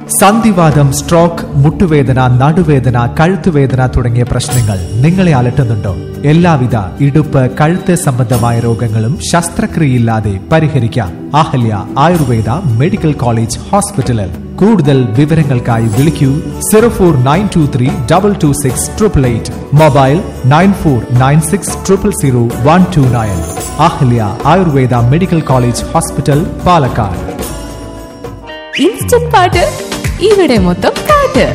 സന്ധിവാദം സ്ട്രോക്ക് മുട്ടുവേദന നടുവേദന കഴുത്തുവേദന തുടങ്ങിയ പ്രശ്നങ്ങൾ നിങ്ങളെ അലട്ടുന്നുണ്ടോ എല്ലാവിധ ഇടുപ്പ് കഴുത്ത് സംബന്ധമായ രോഗങ്ങളും ശസ്ത്രക്രിയയില്ലാതെ പരിഹരിക്കാം അഹല്യ ആയുർവേദ മെഡിക്കൽ കോളേജ് ഹോസ്പിറ്റലിൽ കൂടുതൽ വിവരങ്ങൾക്കായി വിളിക്കൂ zero four nine two three double two six triple eight mobile nine four nine six triple zero one two nine Ahalya Ayurveda medical college hospital Palakkad instant പാട്ട് ഇവിടെ മൊത്തം പാട്ട്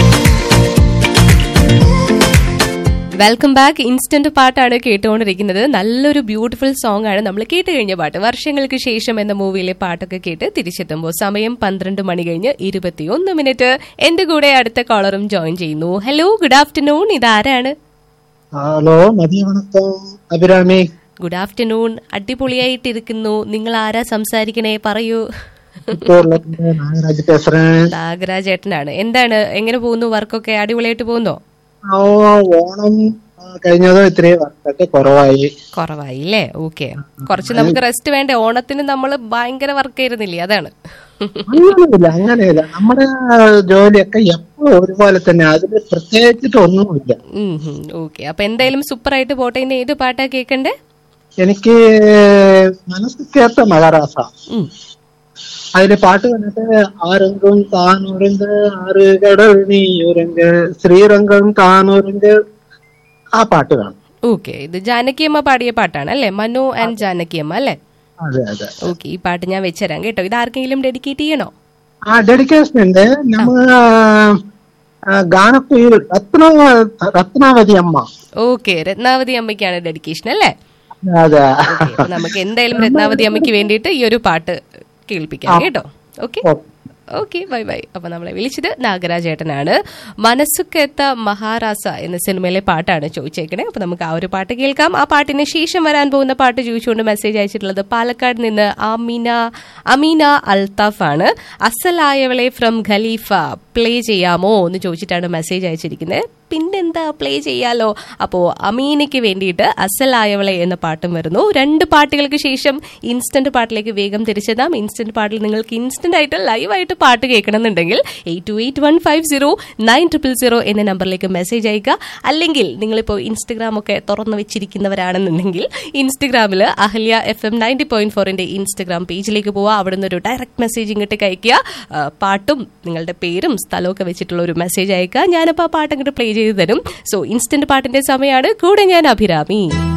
വെൽക്കം ബാക്ക് ഇൻസ്റ്റന്റ് പാട്ടാണ് കേട്ടുകൊണ്ടിരിക്കുന്നത് നല്ലൊരു ബ്യൂട്ടിഫുൾ സോങ് ആണ് നമ്മൾ കേട്ട് കഴിഞ്ഞ പാട്ട് വർഷങ്ങൾക്ക് ശേഷം എന്ന മൂവിയിലെ പാട്ടൊക്കെ കേട്ട് തിരിച്ചെത്തുമ്പോൾ സമയം പന്ത്രണ്ട് മണി കഴിഞ്ഞ് ഇരുപത്തിയൊന്ന് മിനിറ്റ് എന്റെ കൂടെ അടുത്ത കോളറും ജോയിൻ ചെയ്യുന്നു ഹലോ ഗുഡ് ആഫ്റ്റർനൂൺ ഇതാരാണ് ഹലോ മതിയ വണക്കം അഭിരാമി ഗുഡ് ആഫ്റ്റർനൂൺ അടിപൊളിയായിട്ടിരിക്കുന്നു നിങ്ങൾ ആരാ സംസാരിക്കണേ പറയൂ இப்போ உள்ளது நாகராஜ் பேசுறேன் നാഗരാജ് ഏട്ടനാണ് എന്താണ് എങ്ങനെ പോകുന്നു വർക്കൊക്കെ അടിപൊളിയായിട്ട് പോകുന്നോ ആ, ഓണം ആ, കഴിഞ്ഞതോ ഇത്രയും വർക്കൊക്കെ കുറവായി കുറവായി അല്ലേ ഓക്കെ കുറച്ച് നമുക്ക് റെസ്റ്റ് വേണ്ടേ ഓണത്തിന് നമ്മൾ ഭയങ്കര വർക്ക് ആയിരുന്നില്ലേ അതാണ് അങ്ങനെയില്ല അങ്ങനെയില്ല നമ്മുടെ ജോലിയൊക്കെ എപ്പോഴും ഒരുപോലെ തന്നെ അതിന് പ്രത്യേകിച്ചിട്ട് ഒന്നുമില്ല ഓക്കെ അപ്പൊ എന്തായാലും സൂപ്പർ ആയിട്ട് പോട്ടെ ഇനി ഏത് പാട്ടാ കേക്കണ്ടേ എനിക്ക് മനസ്സിക്കേത്ത മഹാരാസ ഉം. അതില് പാട്ട് വന്നിട്ട് ആരംഗം താനുരങ്ക് ആറ് കടൽ നീയുരങ്ക് ശ്രീരംഗം താനുരങ്ക് ആ പാട്ട് കാണും ഓക്കെ ഇത് ജാനകിയമ്മ പാടിയ പാട്ടാണ് അല്ലേ മനു ആൻഡ് ജാനകിയമ്മ അല്ലേ അതെ അതെ ഓക്കെ ഈ പാട്ട് ഞാൻ വെച്ചുതരാം കേട്ടോ ഇത് ആർക്കെങ്കിലും ഡെഡിക്കേറ്റ് ചെയ്യണോ ആ ഡെഡിക്കേഷൻ ഉണ്ട് നമ്മ ഗാനക്കുയിൽ രത്ന രത്നാവതി അമ്മ ഓക്കെ രത്നാവതി അമ്മയ്ക്കാണ് ഡെഡിക്കേഷൻ അല്ലേ അതെ Okay, അപ്പൊ നമുക്ക് എന്തായാലും രത്നാവതി അമ്മയ്ക്ക് വേണ്ടിയിട്ട് ഈ ഒരു പാട്ട് കേൾപ്പിക്കാം കേട്ടോ ഓക്കെ ഓക്കെ ബൈ ബൈ അപ്പൊ നമ്മളെ വിളിച്ചത് നാഗരാജേട്ടനാണ് മനസ്സുക്കെത്ത മഹാരാസ എന്ന സിനിമയിലെ പാട്ടാണ് ചോദിച്ചേക്കണേ അപ്പൊ നമുക്ക് ആ ഒരു പാട്ട് കേൾക്കാം ആ പാട്ടിന് ശേഷം വരാൻ പോകുന്ന പാട്ട് ചോദിച്ചുകൊണ്ട് മെസ്സേജ് അയച്ചിട്ടുള്ളത് പാലക്കാട് നിന്ന് അമീന അമീന അൽത്താഫ് ആണ് അസലായവളെ ഫ്രം ഖലീഫ പ്ലേ ചെയ്യാമോ എന്ന് ചോദിച്ചിട്ടാണ് മെസ്സേജ് അയച്ചിരിക്കുന്നത് പിന്നെന്താ പ്ലേ ചെയ്യാലോ അപ്പോ അമീനയ്ക്ക് വേണ്ടിയിട്ട് അസലായവളെ എന്ന പാട്ടും വരുന്നു രണ്ട് പാട്ടുകൾക്ക് ശേഷം ഇൻസ്റ്റന്റ് പാട്ടിലേക്ക് വേഗം തിരിച്ചെത്താം ഇൻസ്റ്റന്റ് പാട്ടിൽ നിങ്ങൾക്ക് ഇൻസ്റ്റന്റ് ആയിട്ട് ലൈവായിട്ട് പാട്ട് കേൾക്കണമെന്നുണ്ടെങ്കിൽ eight two eight one five zero nine triple zero എന്ന നമ്പറിലേക്ക് മെസ്സേജ് അയക്കുക അല്ലെങ്കിൽ നിങ്ങളിപ്പോൾ ഇൻസ്റ്റഗ്രാം ഒക്കെ തുറന്നു വെച്ചിരിക്കുന്നവരാണെന്നുണ്ടെങ്കിൽ ഇൻസ്റ്റഗ്രാമിൽ Ahalya F M ninety point ഫോറിന്റെ ഇൻസ്റ്റഗ്രാം പേജിലേക്ക് പോവുക അവിടെ നിന്ന് ഒരു ഡയറക്റ്റ് മെസ്സേജ് ഇങ്ങോട്ട് അയക്കുക ആ, പാട്ടും നിങ്ങളുടെ പേരും സ്ഥലമൊക്കെ വെച്ചിട്ടുള്ള ഒരു മെസ്സേജ് അയക്കുക ഞാനപ്പോൾ ആ പാട്ട് അങ്ങോട്ട് പ്ലേ ചെയ്ത് തരും സോ ഇൻസ്റ്റന്റ് പാട്ടിന്റെ സമയമാണ് കൂടെ ഞാൻ അഭിരാമി